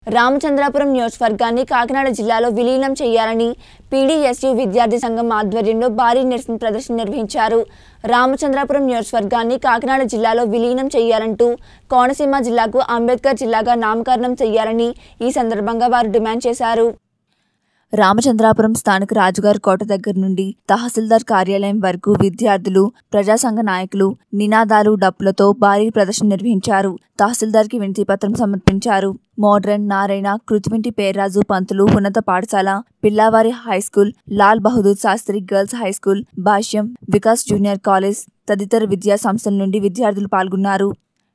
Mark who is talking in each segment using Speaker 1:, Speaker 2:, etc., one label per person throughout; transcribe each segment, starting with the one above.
Speaker 1: రామచంద్రాపురం నియోజకవర్గాన్ని కాకినాడ జిల్లాలో విలీనం చేయాలని పీడీఎస్యు విద్యార్థి సంఘం ఆధ్వర్యంలో భారీ నిరసన ప్రదర్శన నిర్వహించారు రామచంద్రాపురం నియోజకవర్గాన్ని కాకినాడ జిల్లాలో విలీనం చేయాలంటూ కోనసీమ జిల్లాకు అంబేద్కర్ జిల్లాగా నామకరణం చేయాలని ఈ సందర్భంగా వారు డిమాండ్ చేశారు రామచంద్రాపురం స్థానిక రాజుగారి కోట దగ్గర నుండి తహసీల్దార్ కార్యాలయం వరకు విద్యార్థులు ప్రజా సంఘ నాయకులు నినాదాలు డప్పులతో భారీ ప్రదర్శన నిర్వహించారు తహసీల్దార్కి వినతి పత్రం సమర్పించారు మోడ్రన్ నారాయణ కృతిమింటి పేర్రాజు పంతులు ఉన్నత పాఠశాల పిల్లావారి high school Lal Bahadur Shastri girls high school Bhashyam Vikas junior college తదితర విద్యా సంస్థల నుండి విద్యార్థులు పాల్గొన్నారు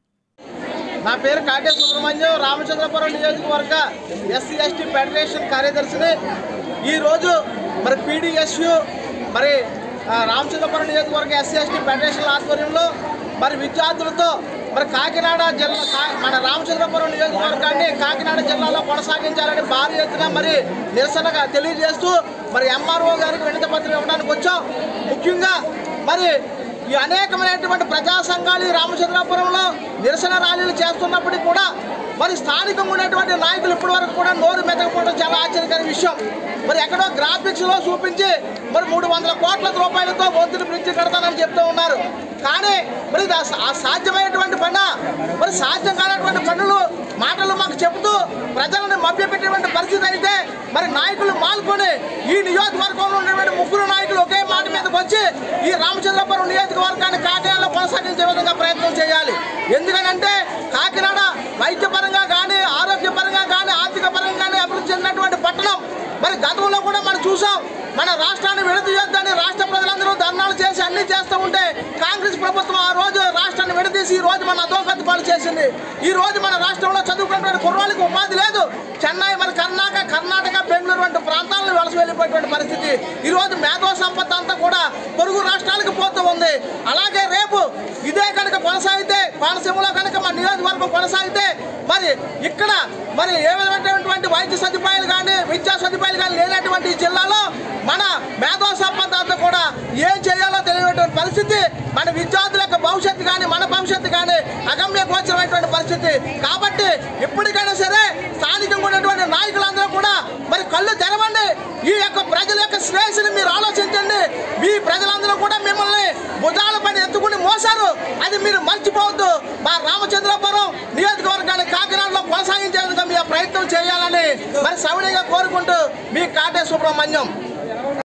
Speaker 2: నా పేరు కాటే సుబ్రహ్మణ్యం రామచంద్రపురం నియోజకవర్గ ఎస్సీ ఎస్టీ ఫెడరేషన్ కార్యదర్శిని ఈరోజు మరి పీడిఎస్యు మరి ఆ, రామచంద్రపురం నియోజకవర్గ ఎస్సీ ఎస్టీ ఫెడరేషన్ ఆధ్వర్యంలో మరి విద్యార్థులతో మరి కాకినాడ జిల్లా కా- మన రామచంద్రపురం నియోజకవర్గాన్ని కాకినాడ జిల్లాలో కొనసాగించాలని భారీ ఎత్తున మరి నిరసనగా తెలియజేస్తూ మరి ఎంఆర్ఓ గారికి వినతి పత్రం ఇవ్వడానికి వచ్చాం ముఖ్యంగా మరి ఈ అనేకమైనటువంటి ప్రజా సంఘాలు ఈ రామచంద్రాపురంలో నిరసన ర్యాలీలు చేస్తున్నప్పటికీ కూడా మరి స్థానికంగా ఉన్నటువంటి నాయకులు ఇప్పటి వరకు కూడా నోరు మెతకపోవడం చాలా ఆశ్చర్యకర విషయం మరి ఎక్కడో గ్రాఫిక్స్లో చూపించి మరి మూడు వందల కోట్ల రూపాయలతో బొద్దుని బ్రిడ్జి కడతానని చెప్తూ ఉన్నారు కానీ మరి ఇది అస- అసాధ్యమైనటువంటి పని మరి సాధ్యం కానటువంటి పనులు మాటలు మాకు చెబుతూ ప్రజలను మభ్యపెట్టేటువంటి పరిస్థితి అయితే మరి నాయకులు మాల్కొని ఈ నియోజకవర్గంలో ఉన్నటువంటి ముగ్గురు నాయకులు ఒకే మాట మీదకి వచ్చి ఈ రామచంద్రపురం నియోజకవర్గాన్ని కాకినాడలో కొనసాగించే విధంగా ప్రయత్నం చేయాలి ఎందుకనంటే కాకినాడ వైద్యపరంగా కానీ ఆరోగ్యపరంగా కానీ ఆర్థిక పరంగా కానీ అభివృద్ధి చెందినటువంటి పట్టణం మరి గతంలో కూడా మనం చూసాం మన రాష్ట్రాన్ని విడతి చేద్దని రాష్ట్ర ప్రజలందరూ ధర్నాలు చేసి అన్ని చేస్తూ ఉంటే కాంగ్రెస్ ప్రభుత్వం ఆ రోజు రాష్ట్రాన్ని విడదీసి ఈ రోజు మన అధోగతి పాలు చేసింది ఈ రోజు మన రాష్ట్రంలో చదువుకున్నటువంటి కుర్రాళ్ళకి ఉపాధి లేదు చెన్నై మరి కర్ణాటక కర్ణాటక బెంగళూరు వంటి ప్రాంతాలను వలస వెళ్ళిపోయేటువంటి పరిస్థితి ఈ రోజు మేధో సంపద అంతా కూడా పొరుగు రాష్ట్రాలకు పోతూ ఉంది అలాగే రేపు ఇదే కనుక కొనసాగితే కోనసీమలో కనుక మన నియోజకవర్గం కొనసాగితే మరి ఇక్కడ మరి ఏ విధమైనటువంటి వైద్య సదుపాయాలు కానీ విద్యా సదుపాయాలు కానీ లేనటువంటి ఈ జిల్లాలో మన మేధో సంపద అంతా కూడా ఏం చేయాలో తెలియనటువంటి పరిస్థితి మన విద్యార్థుల యొక్క భవిష్యత్తు కానీ మన భవిష్యత్తు కానీ అగమ్య గోచరమైనటువంటి పరిస్థితి కాబట్టి ఇప్పటికైనా సరే స్థానికంగా ఉన్నటువంటి నాయకులందరూ కూడా మరి కళ్ళు తెరవండి ఈ యొక్క ప్రజల యొక్క శ్రేయస్సుని మీరు ఆలోచించండి మీ ప్రజలందరూ కూడా మిమ్మల్ని భుజాల పైన ఎత్తుకుని మోసారు అది మీరు మర్చిపోవద్దు మా రామచంద్రపురం నియోజకవర్గాన్ని కాకినాడలో కొనసాగించే విధంగా మీ ప్రయత్నం చేయాలని మరి సవినీగా కోరుకుంటూ మీ కాటే సుబ్రహ్మణ్యం